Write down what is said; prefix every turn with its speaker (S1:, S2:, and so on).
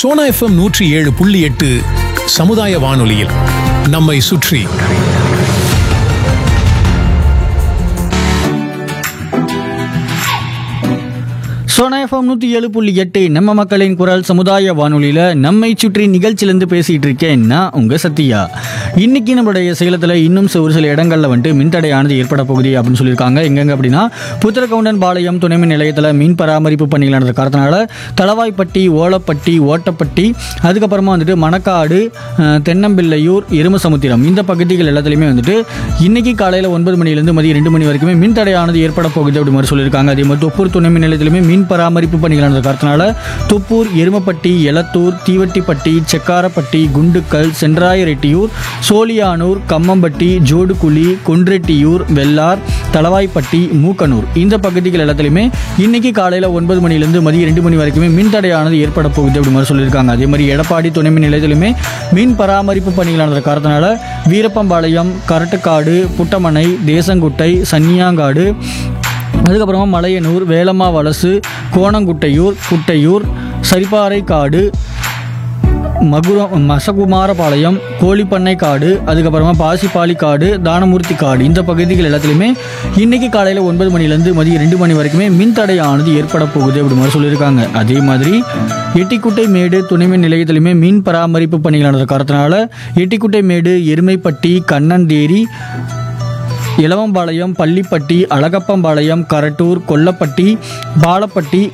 S1: Sona FM நூற்றி ஏழு புள்ளி எட்டு சமுதாய வானொலியில் நம்மை சுற்றி
S2: சோனா எஃப்எம் நூற்றி ஏழு புள்ளி எட்டு நம்ம மக்களின் குரல் சமுதாய வானொலியில் நம்மை சுற்றி நிகழ்ச்சியிலேருந்து பேசிகிட்டு இருக்கேன் நான் உங்கள் சத்யா இன்னைக்கு நம்மளுடைய சேலத்தில் இன்னும் சில- ஒரு சில இடங்களில் வந்துட்டு மின்தடையானது ஏற்பட போகுது அப்படின்னு சொல்லியிருக்காங்க எங்கெங்க அப்படின்னா புத்திரகவுண்டன் பாளையம் துணைமின் நிலையத்தில் மீன் பராமரிப்பு பணிகள் நடந்த காரணத்தினால தளவாய்ப்பட்டி ஓலப்பட்டி ஓட்டப்பட்டி அதுக்கப்புறமா வந்துட்டு மணக்காடு அஹ், தென்னம்பிள்ளையூர் எருமசமுத்திரம் இந்த பகுதிகள் எல்லாத்துலேயுமே வந்துட்டு இன்னைக்கு காலையில் ஒன்பது மணிலேருந்து மதியம் ரெண்டு மணி வரைக்குமே மின் தடையானது ஏற்பட போகுது அப்படி மாதிரி சொல்லியிருக்காங்க அதே மாதிரி தொப்பூர் துணை மின் நிலையத்திலுமே மின் பராமரிப்பு பணிகள் நடந்த காரணத்தினால தொப்பூர் எருமப்பட்டி எலத்தூர் தீவட்டிப்பட்டி செக்காரப்பட்டி குண்டுக்கல் சென்றாயரெட்டியூர் சோழியானூர் கம்மம்பட்டி ஜோடுகுழி கொன்ரெட்டியூர் வெள்ளார் தளவாய்ப்பட்டி மூக்கனூர் இந்த பகுதிகள் எல்லாத்துலேயுமே இன்னைக்கு காலையில் ஒன்பது மணிலேருந்து மதியம் ரெண்டு மணி வரைக்குமே மின் தடையானது ஏற்பட போகுது அப்படி மாதிரி சொல்லியிருக்காங்க அதே மாதிரி எடப்பாடி துணை மின் நிலையத்திலுமே மின் பராமரிப்பு பணிகள் நடந்த காரணத்தினால வீரப்பம்பாளையம் கரட்டுக்காடு புட்டமனை தேசங்குட்டை சன்னியாங்காடு அதுக்கப்புறமா மலையனூர் வேலம்மா வலசு கோணங்குட்டையூர் குட்டையூர் சரிப்பாறை காடு மகுரம் மசகுமாரபாளையம் கோழிப்பண்ணை காடு அதுக்கப்புறமா பாசிப்பாலி காடு தானமூர்த்தி காடு இந்த பகுதிகள் எல்லாத்துலேயுமே இன்னைக்கு காலையில் ஒன்பது மணிலேருந்து மதியம் ரெண்டு மணி வரைக்குமே மின் தடையானது ஏற்பட போகுது அப்படி மாதிரி சொல்லியிருக்காங்க அதே மாதிரி எட்டிக்குட்டை மேடு துணைமின் நிலையத்திலுமே மின் பராமரிப்பு பணிகள் நடந்த காரணத்தினால எட்டிக்குட்டை மேடு எருமைப்பட்டி கண்ணந்தேரி இளவம்பாளையம் பள்ளிப்பட்டி அழகப்பம்பாளையம் கரட்டூர் கொல்லப்பட்டி பாலப்பட்டி